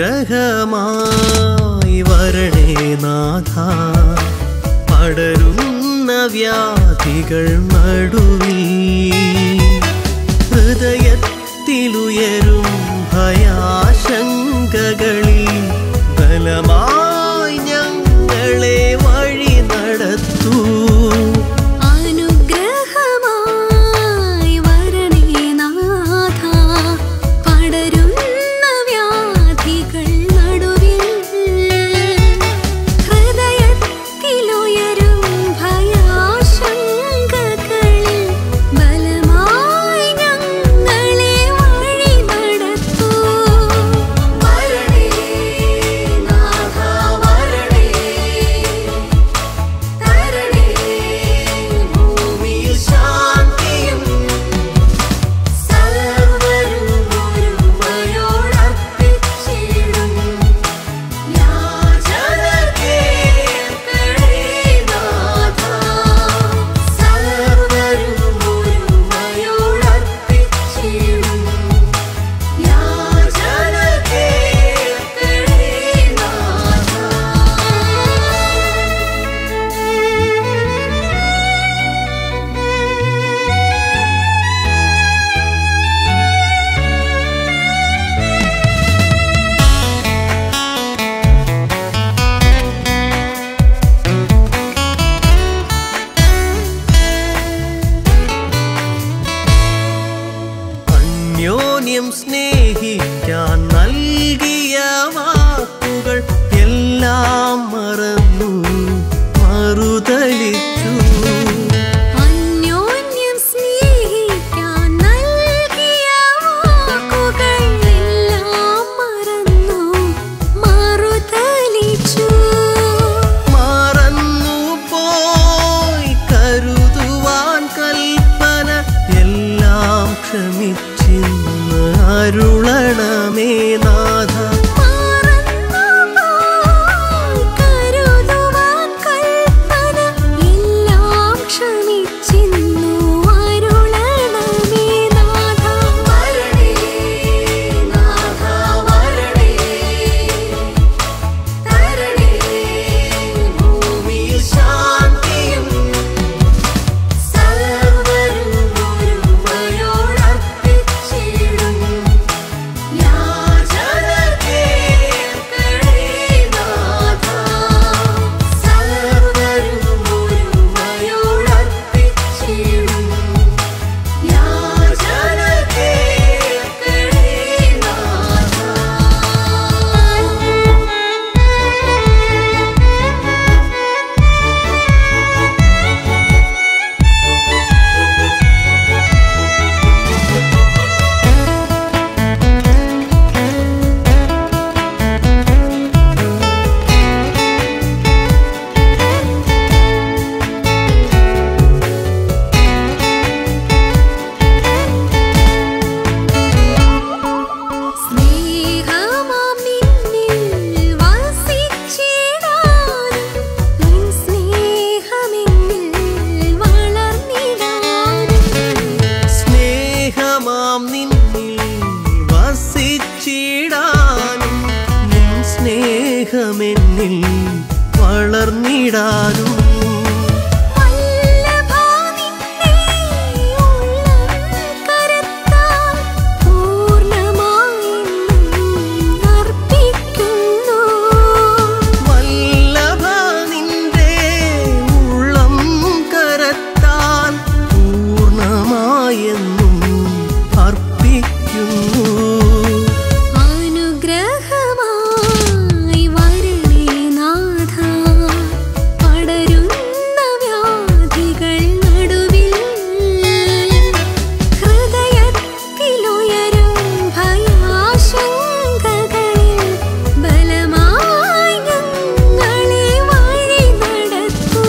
അനുഗ്രഹമായി വരണേ നാഥ പടരുന്ന വ്യാധികൾ നടുവിൽ ഹൃദയത്തിലുയരും ഭയാശങ്കകളിൽ ബലമായി ഞങ്ങളെ വഴി നടത്തൂ അനുഗ്രഹമായി വരണേ നാഥ പടരുന്ന വ്യാധികൾ നടുവിൽ ഹൃദയത്തിലുയരും ഭയാശങ്കകളിൽ ബലമായി ഞങ്ങളെ വഴി നടത്തൂ വരണേ നാഥ വരണേ തരണേ ഭൂമിയിൽ ശാന്തിയും സർവരും ഒരുമയോടർപ്പിച്ചിടും യാചന കേൾക്കണേ നാഥ സർവരും ഒരുമയോടർപ്പിച്ചിടും യാചന കേൾക്കണേ നാഥ അന്യോന്യം സ്നേഹിക്കാൻ നൽകിയ വാക്കുകൾ എല്ലാം മറന്നു മറുതലിച്ചു അന്യോന്യം സ്നേഹിക്കാൻ നൽകിയ വാക്കുകൾ എല്ലാം മറന്നു മറുതലിച്ചു മറന്നു പോയി കരുതുവാൻ കൽപ്പന എല്ലാം ക്ഷമിച്ചിന്ന് അരുളണമേ നാഥ മറന്നു പോയി കരുതുവാൻ കൽപ്പന എല്ലാം ക്ഷമിച്ചിന്നു അരുളണമേ നാഥ വരണേ നാഥ വരണേ തരണേ ഭൂമിയിൽ ശാന്തിയും സർവരും ഒരുമയോടർപ്പിച്ചിടും യാചന കേൾക്കണേ നാഥ സർവരും ഒരുമയോടർപ്പിച്ചിടും യാചന കേൾക്കണേ സ്നേഹമാം നിന്നിൽ വസിച്ചിടാനും നിൻ സ്നേഹമെന്നിൽ വളർന്നിടാനും സ്നേഹമാം നിന്നിൽ വസിച്ചിടാനും നിൻ സ്നേഹമെന്നിൽ വളർന്നിടാനും വല്ലഭാ നിന്നെ ഉള്ളം കരത്താൽ പൂർണ്ണമായെന്നും അർപ്പിക്കുന്നു വല്ലഭ നിന്റെ ഉള്ളം കരത്താൽ പൂർണ്ണമായെന്നും അർപ്പിക്കുന്നു അനുഗ്രഹമായി വരണേ നാഥ പടരുന്ന വ്യാധികൾ നടുവിൽ ഹൃദയത്തിലുയരും ഭയാശങ്കകളിൽ ബലമായി ഞങ്ങളെ വഴി നടത്തൂ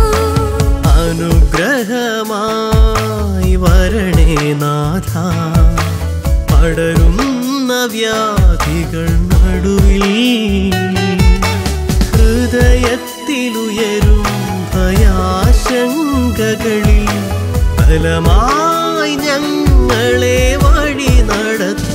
അനുഗ്രഹമായി വരണേ നാഥ പടരുന്ന വ്യാധികൾ നടുവിൽ ഹൃദയത്തിലുയരും ഭയാശങ്കകളിൽ ബലമായി ഞങ്ങളെ വഴി നടത്തും